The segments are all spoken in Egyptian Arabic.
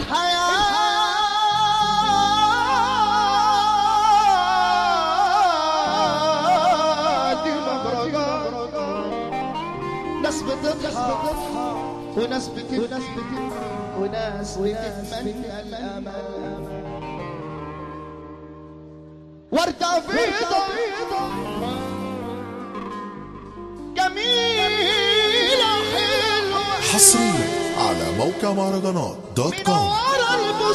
الحياة دي مبرجات ناس بتضحك وناس بتبكي وناس بتتمنى الأمل وردة بيضة جميلة حلوة حصريا على موقع مهرجانات دوت كوم منورة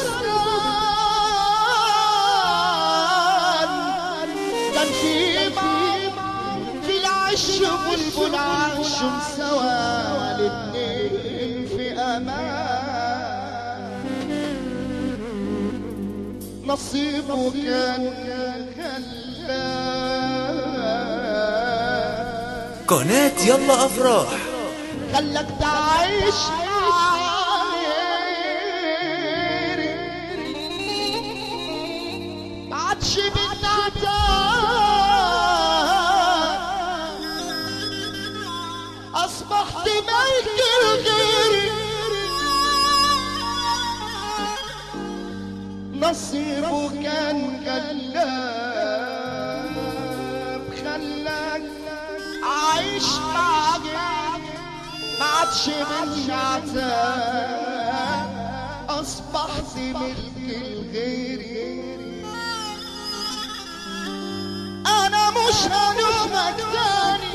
البستان كان في إمام في العش بلبل عاشوا سوا الاتنين في أمان نصيبه كان خلاك قناة يلا أفراح خلك تعيش غيري ما عادش بتعتاد اصبحت ملك الغير نصيبه كان غلاب خلاك عايش مع غيري ما عادش من عتاب اصبحت ملك الغير انا مش هنومك تاني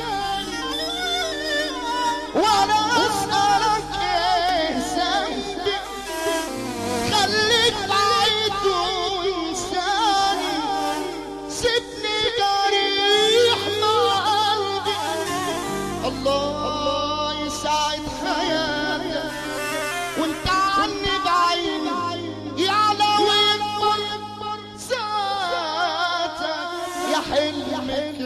وانا اسالك ايه ذنبي خليك بعيد وانساني سيبني جريح مع قلبي الله يسعد حياتك وانت عني بعيد يعلى ويكبر ذاتك يا حلمك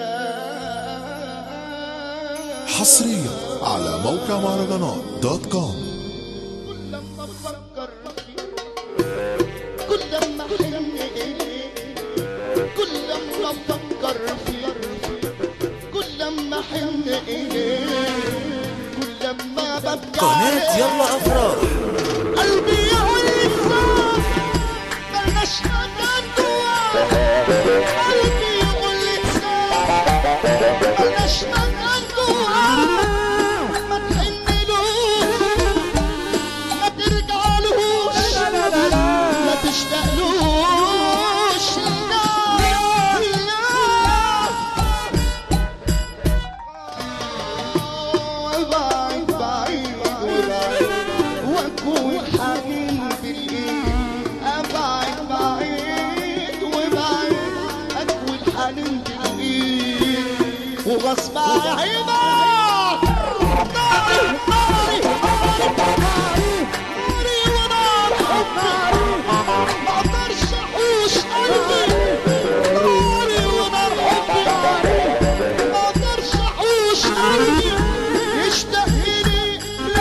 حصريا على موقع مهرجانات دوت كوم كل لما افكر فيك كل لما احن اليك كل لما افكر فيك كل لما احن اليك كل لما ببكي قناة عليك. يلا أفراح قلبي يقول لي صار ملناش مكان جواه قلبي يقول لي صار ملناش مكان جواه ما تحنلوش ما ترجعلوش ما تشتاقلوش لا لا وبعيد بعيد وبعيد واكون حنين بالايد ابعد بعيد وبعيد اكون حنين بالايد وغصب عينك ناري ناري ناري ونار حبي ما اقدرش احوش قلبي ناري ونار حبي ما اقدرش احوش قلبي يشتاق لي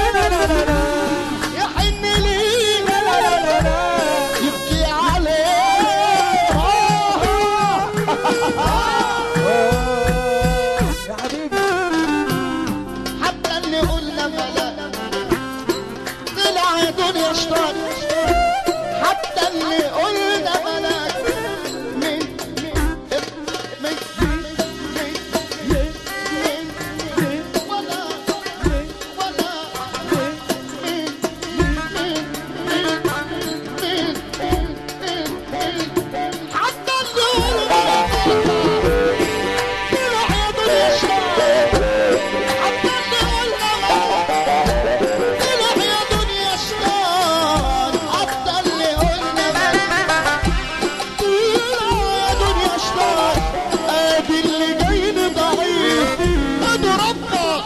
يحن لي يبكي عليه يا حبيبي حتى اللي قلنا بلا طلع يا دنيا شطار حتى اللي قلنا بلا من من من من من ولا ولا حتى اللي طلع يا دنيا شطار حتى اللي قلنا طلع يا دنيا شطار حتى اللي قلنا طلع يا دنيا شطار ادي اللي جاي ضعيف ادي ربك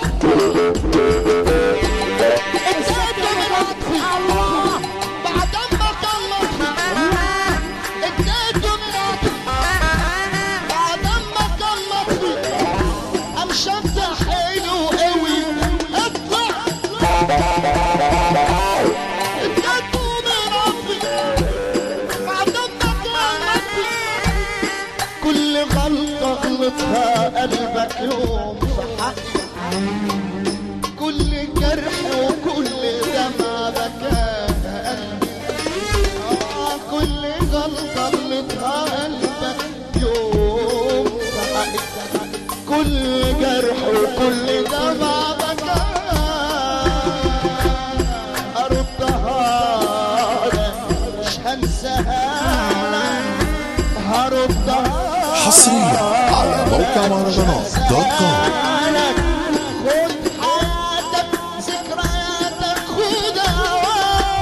اتزاد من عطفي بعد ما كلمتني اتزاد من عطفي بعد ما كلمتني امشت حلو قوي اطلع اتقدوا من ربي بعد ما كلمتني كل غلطة غلطها قلبك يوم في حقي كل جرح وكل دمعة بكاها قلبي حصريا على موقع مهرجانات دوت كوم خد حياتك ذكرياتك خدها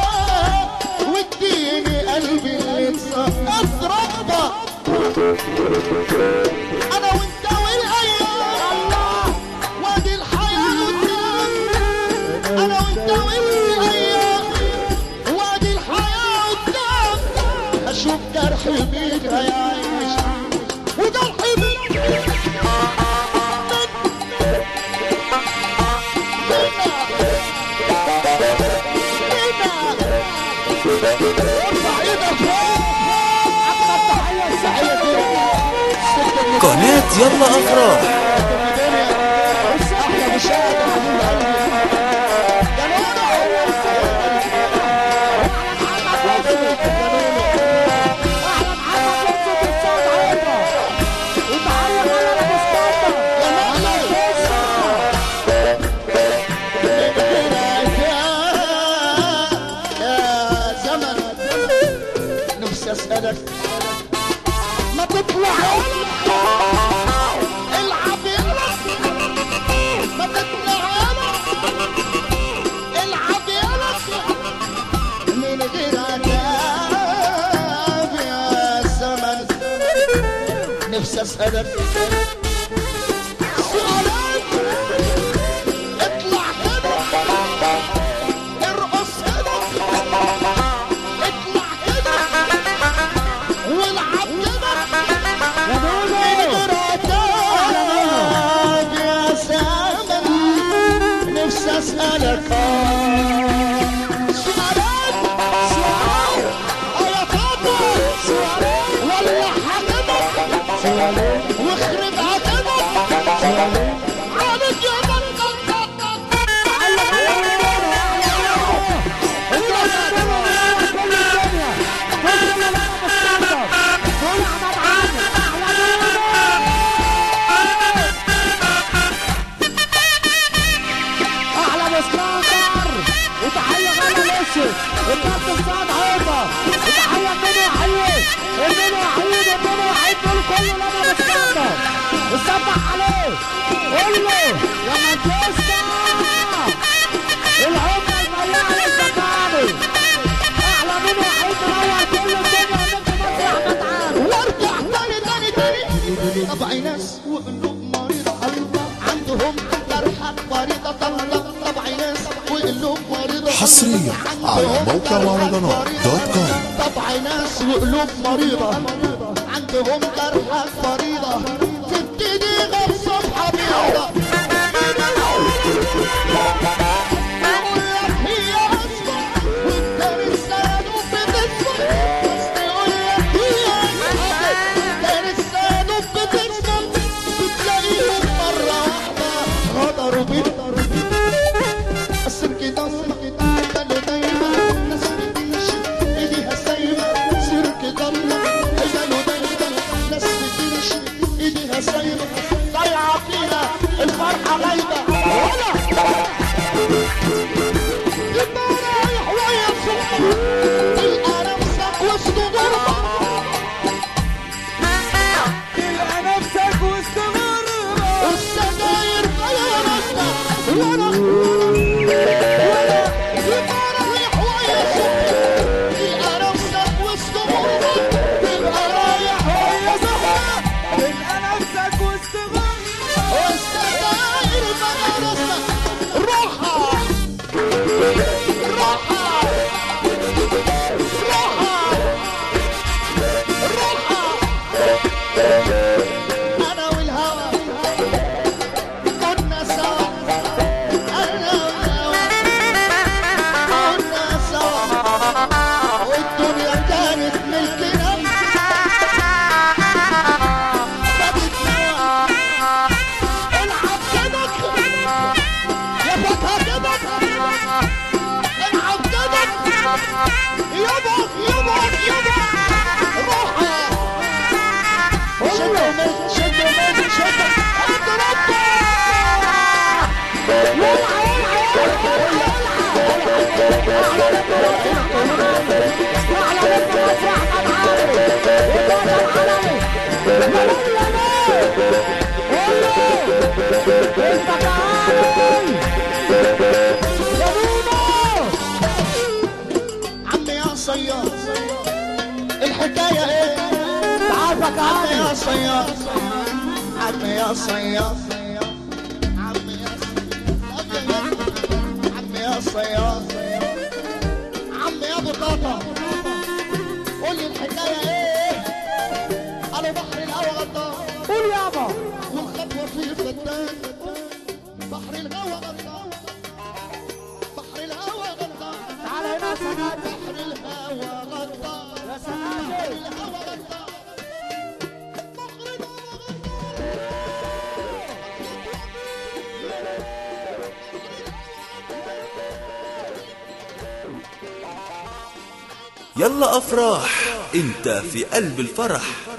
واديني قلبي اللي اتسقط ربك انا وانت والايام وادي الحياه قدام انا وانت والايام وادي الحياه قدام اشوف جرح بيك هيعيش وجرح بيك ارفع ايدك فوق احمد تحيه تحيه كده قناة يلا أفراح احلى مشاهد يا حبيب قلبي يا نونو يا يا زمن نفسي اسالك ما تطلع العب يلا ما تطلع يلا العب يلا من غير عتاب يا زمن نفسي اسالك سؤالك اطلع كده ارقص كده اطلع كده والعب كده من غير عتاب يا زمن نفسي اسالك سؤالك سؤال يا فاطمه ولا حبيبك واخرب عتبك عليك يا احلى اسكندر وتحيه غلا الاسود الكابتن سعد عيطه وتحيه مني وحيد مني وحيد مني وحيد دول كله لما اسكندر وصبح عليه قول له يا مانشستر العمله المليانه للزمالك احلى مني وحيد منور كل الدنيا ونجم مصر احمد عامر وارجع تاني تاني تاني طبعي ناس وقلوب مريضة عندهم جرحك مريضة طلق طبعي ناس وقلوب مريضة حصرياً على موقع مهرجانات دوت كوم. طبعي ناس وقلوب مريضة عندهم جرحك مريضة تبتدي غير صفحة بيضة أقول لك هي أسمع وأنت لسه دوب بتسمع بس تقول لك هي أسمع أنت لسه دوب بتسمع بتلاقيهم مرة واحدة غدروا بيك السيرك ده السيرك ده اللي دايما الناس بتمشي ايديها سايبه سيرك ده اللي دايما الناس بتمشي ايديها سايبه ضايعه فيها الفرحه غايبه ولا يبقى رايح ويا صحبه تلقى نفسك وسط غربه تلقى نفسك وسط غربه والسجاير غير راسك وانا وانا يبقى رايح ويا صحبه تلقى نفسك وسط غربه تبقى رايح ويا صحبه تلقى نفسك وسط غربه والسجاير غير راسك روحها روحها روحها روحها انا والهوى كنا سوا انا والهوى كنا سوا والدنيا كانت ملكنا خدتنا العب كدك يا فتحة كدك العب كدك يابا يابا يابا روحها شدوا من شدوا من شدوا اضربوا واحلى من مصر احمد عامر وكاتب علوي يا ليلى قول له انت تعالي يا نونو عمي يا صياد الحكاية ايه عارفك عمي عادي يا صياد عمي يا صياد عمي يا صياد عمي يا صياد عمي يا بطاطا قول لي الحكاية ايه قالوا بحر الهوى غدار قول يابا والخطوة فيه فتان بحر الهوى غدار بحر الهوى غدار تعال هنا يا سنادي بحر الهوى غدار يا سنادي الهوى غدار بحر الهوى يلا افراح انت في قلب الفرح